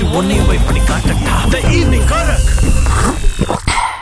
உன்னையும் போய் பண்ணி காட்டட்டா த ஈவினிங் கரக்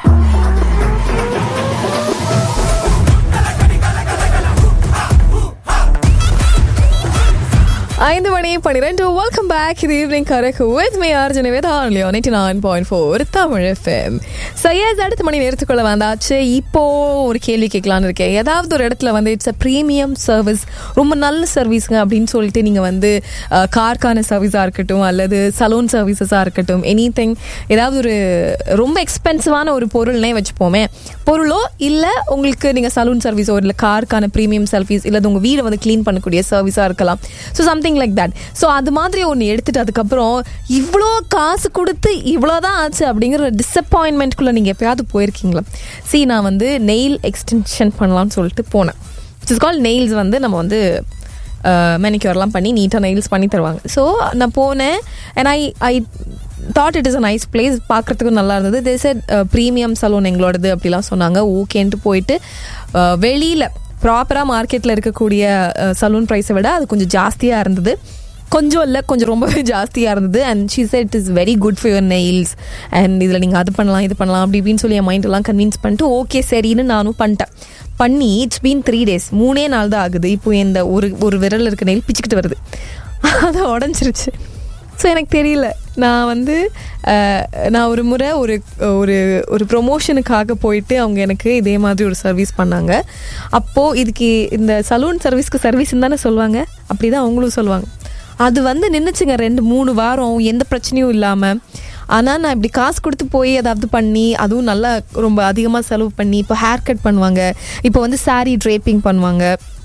ஐந்து மணி பன்னிரெண்டு வெல்கம் பேக் இது evening correct with my Arjun with ஆன்லியோ ninety nine point four Tamil FM சையஸ் அடுத்த மணி நேரத்துக்குள்ள வந்தாச்சு இப்போ ஒரு கேள்வி கேட்கலான்னு இருக்கேன் ஏதாவது ஒரு இடத்துல வந்து இட்ஸ் அ ப்ரீமியம் சர்வீஸ் ரொம்ப நல்ல சர்வீஸுங்க அப்படின்னு சொல்லிட்டு நீங்கள் வந்து கார்க்கான சர்வீஸாக இருக்கட்டும் அல்லது சலூன் சர்வீசஸாக இருக்கட்டும் எனி திங் ஏதாவது ஒரு ரொம்ப எக்ஸ்பென்சிவான ஒரு பொருள்னே வச்சுப்போமே பொருளோ இல்லை உங்களுக்கு நீங்கள் சலூன் சர்வீஸோ இல்லை காருக்கான ப்ரீமியம் சர்வீஸ் இல்லை உங்கள் வீடை வந்து க்ளீன் பண்ணக்கூடிய சர்வீஸாக இருக்கலாம் so something like that so அது மாதிரி ஒன்று எடுத்துட்டு அதுக்கப்புறம் இவ்வளோ காசு கொடுத்து இவ்வளோ தான் ஆச்சு அப்படிங்கிற டிசப்பாயின்மெண்ட்குள்ளே நீங்கள் எப்பயாவது போயிருக்கீங்களா சி நான் வந்து நெயில் எக்ஸ்டென்ஷன் பண்ணலாம்னு சொல்லிட்டு போனேன் இட்ஸ் கால் நெயில்ஸ் வந்து நம்ம வந்து மெனிக்யூர்லாம் பண்ணி நீட்டாக நெயில்ஸ் பண்ணி தருவாங்க ஸோ நான் போனேன் and I I thought it is a nice place பார்க்குறதுக்கும் நல்லா இருந்தது தே செட் ப்ரீமியம் சலூன் எங்களோடது அப்படிலாம் சொன்னாங்க ஓகேன்ட்டு போயிட்டு வெளியில் ப்ராப்பராக மார்க்கெட்டில் இருக்கக்கூடிய சலூன் ப்ரைஸை விட அது கொஞ்சம் ஜாஸ்தியாக இருந்தது கொஞ்சம் இல்லை கொஞ்சம் ரொம்பவே ஜாஸ்தியாக இருந்தது and she said it is very good for your nails and இதில் நீங்கள் அது பண்ணலாம் இது பண்ணலாம் அப்படி இப்படின்னு சொல்லி என் மைண்டெல்லாம் கன்வின்ஸ் பண்ணிட்டு ஓகே சரின்னு நானும் பண்ணிட்டேன் பண்ணி இட்ஸ் பீன் த்ரீ டேஸ் மூணே நாள் தான் ஆகுது இப்போ இந்த ஒரு ஒரு விரல் இருக்க நெயில் பிச்சுக்கிட்டு வருது அதை உடஞ்சிருச்சு ஸோ எனக்கு தெரியல நான் வந்து நான் ஒரு முறை ஒரு ஒரு ஒரு ப்ரொமோஷனுக்காக போயிட்டு அவங்க எனக்கு இதே மாதிரி ஒரு சர்வீஸ் பண்ணாங்க அப்போது இதுக்கு இந்த சலூன் சர்வீஸ்க்கு சர்வீஸ்ன்னு தானே சொல்லுவாங்க அப்படி தான் அவங்களும் சொல்லுவாங்க அது வந்து நின்றுச்சுங்க ரெண்டு மூணு வாரம் எந்த பிரச்சனையும் இல்லாமல் ஆனால் நான் இப்படி காசு கொடுத்து போய் ஏதாவது பண்ணி அதுவும் நல்லா ரொம்ப அதிகமாக செலவு பண்ணி இப்போ ஹேர் கட் பண்ணுவாங்க இப்போ வந்து சாரீ ட்ரேப்பிங் பண்ணுவாங்க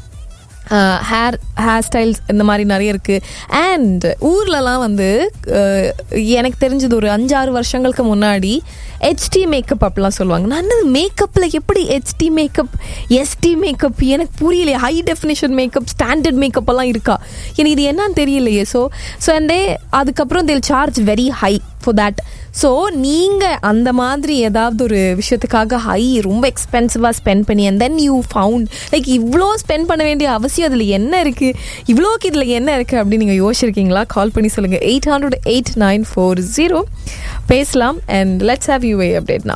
ஹேர் ஹேர் ஸ்டைல்ஸ் இந்த மாதிரி நிறைய இருக்குது அண்ட் ஊர்லலாம் வந்து எனக்கு தெரிஞ்சது ஒரு அஞ்சாறு வருஷங்களுக்கு முன்னாடி ஹெச்டி மேக்கப் அப்படிலாம் சொல்லுவாங்க நான் மேக்கப்பில் எப்படி ஹெச்டி மேக்கப் எஸ்டி மேக்கப் எனக்கு புரியலையே high definition makeup standard makeup எல்லாம் இருக்கா எனக்கு இது என்னன்னு தெரியலையே ஸோ ஸோ அண்ட் அதுக்கப்புறம் till charge very high for that so நீங்கள் அந்த மாதிரி ஏதாவது ஒரு விஷயத்துக்காக ஹை ரொம்ப எக்ஸ்பென்சிவாக ஸ்பெண்ட் பண்ணி and then you found like இவ்வளோ ஸ்பெண்ட் பண்ண வேண்டிய அவசியம் அதில் என்ன இருக்குது இவ்வளோக்கு இதில் என்ன இருக்குது அப்படின்னு நீங்கள் யோசிச்சிருக்கீங்களா கால் பண்ணி சொல்லுங்கள் eight hundred eight nine four zero பேசலாம் அண்ட் லெட்ஸ் ஹேவ் யூ அப்டேட்னா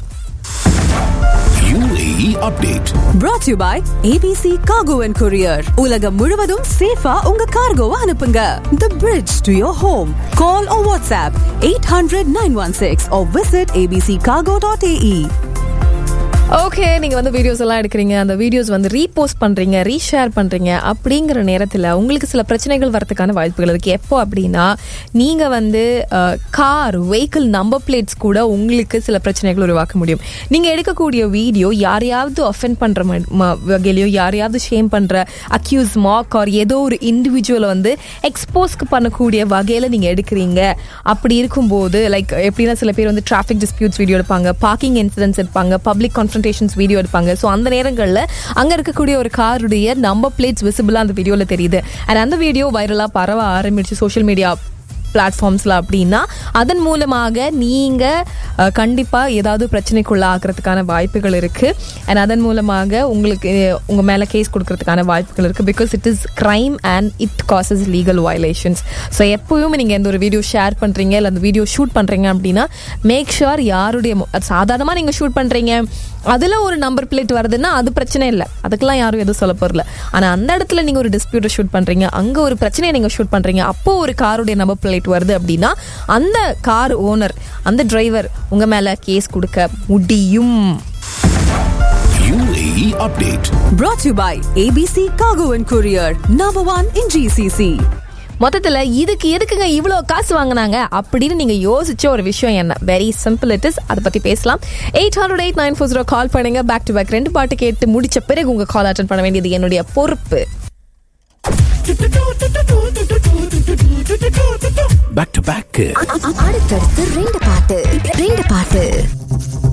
UAE update. brought to you by ABC Cargo and Courier. உலகம் முழுவதும் சேஃபா உங்க கார்கோவை அனுப்புங்க. The bridge to your home. Call or WhatsApp 800-916 or visit abccargo.ae. Okay நீங்கள் வந்து videos எல்லாம் எடுக்கிறீங்க அந்த வீடியோஸ் வந்து ரீபோஸ்ட் பண்ணுறீங்க ரீஷேர் பண்ணுறீங்க அப்படிங்கிற நேரத்தில் உங்களுக்கு சில பிரச்சனைகள் வரதுக்கான வாய்ப்புகள் இருக்குது எப்போ அப்படின்னா நீங்கள் வந்து கார் வெஹிக்கிள் நம்பர் பிளேட்ஸ் கூட உங்களுக்கு சில பிரச்சனைகள் உருவாக்க முடியும் நீங்கள் எடுக்கக்கூடிய வீடியோ யாரையாவது ஒஃபெண்ட் பண்ணுற வகையிலையோ யாரையாவது ஷேம் பண்ணுற அக்யூஸ் மாக் ஆர் ஏதோ ஒரு இண்டிவிஜுவலை வந்து எக்ஸ்போஸ்க்கு பண்ணக்கூடிய வகையில் நீங்கள் எடுக்கிறீங்க அப்படி இருக்கும்போது லைக் எப்படின்னா சில பேர் வந்து டிராஃபிக் டிஸ்பியூட்ஸ் வீடியோ எடுப்பாங்க பார்க்கிங் இன்சிடென்ட்ஸ் எடுப்பாங்க பப்ளிக் கான்ஃபரன்ஸ் கான்ஃபரன்டேஷன்ஸ் வீடியோ எடுப்பாங்க ஸோ அந்த நேரங்களில் அங்கே இருக்கக்கூடிய ஒரு காருடைய நம்பர் பிளேட்ஸ் விசிபிளாக அந்த வீடியோவில் தெரியுது அண்ட் அந்த வீடியோ வைரலாக பரவ ஆரம்பிச்சு சோஷியல் மீடியா பிளாட்ஃபார்ம்ஸில் அப்படின்னா அதன் மூலமாக நீங்கள் கண்டிப்பாக ஏதாவது பிரச்சனைக்குள்ள ஆகிறதுக்கான வாய்ப்புகள் இருக்குது அண்ட் அதன் மூலமாக உங்களுக்கு உங்கள் மேலே கேஸ் கொடுக்கறதுக்கான வாய்ப்புகள் இருக்குது because it is crime and it causes legal violations so எப்போயுமே நீங்கள் எந்த ஒரு வீடியோ ஷேர் பண்ணுறீங்க இல்லை அந்த வீடியோ ஷூட் பண்ணுறீங்க அப்படின்னா மேக் ஷுர் யாருடைய சாதாரணமாக நீங்கள் ஷூட் பண்ணுறீங்க அதில் ஒரு நம்பர் பிளேட் வருதுன்னா அது பிரச்சனை இல்லை அதுக்கெல்லாம் யாரும் எதுவும் சொல்ல போகிறல ஆனால் அந்த இடத்துல நீங்கள் ஒரு டிஸ்பியூட்டை ஷூட் பண்ணுறீங்க அங்கே ஒரு பிரச்சனையை நீங்கள் ஷூட் பண்ணுறீங்க அப்போ ஒரு காருடைய நம்பர் பிளேட் வருது அப்படின்னா அந்த கார் ஓனர் அந்த டிரைவர் உங்கள் மேலே கேஸ் கொடுக்க முடியும் UAE update. Brought to you by ABC Cargo and Courier. Number one in GCC. மொத்தத்தில் இதுக்கு எதுக்குங்க இவ்வளோ காசு வாங்கினாங்க அப்படின்னு நீங்கள் யோசிச்ச ஒரு விஷயம் என்ன வெரி சிம்பிள் இட் இஸ் அதை பற்றி பேசலாம் eight hundred eight nine four zero call பண்ணுங்க பேக் டு பேக் ரெண்டு பாட்டு கேட்டு முடிச்ச பிறகு உங்கள் கால் அட்டன் பண்ண வேண்டியது என்னுடைய பொறுப்பு Back to back. அடுத்தடுத்து ரெண்டு பாட்டு ரெண்டு பாட்டு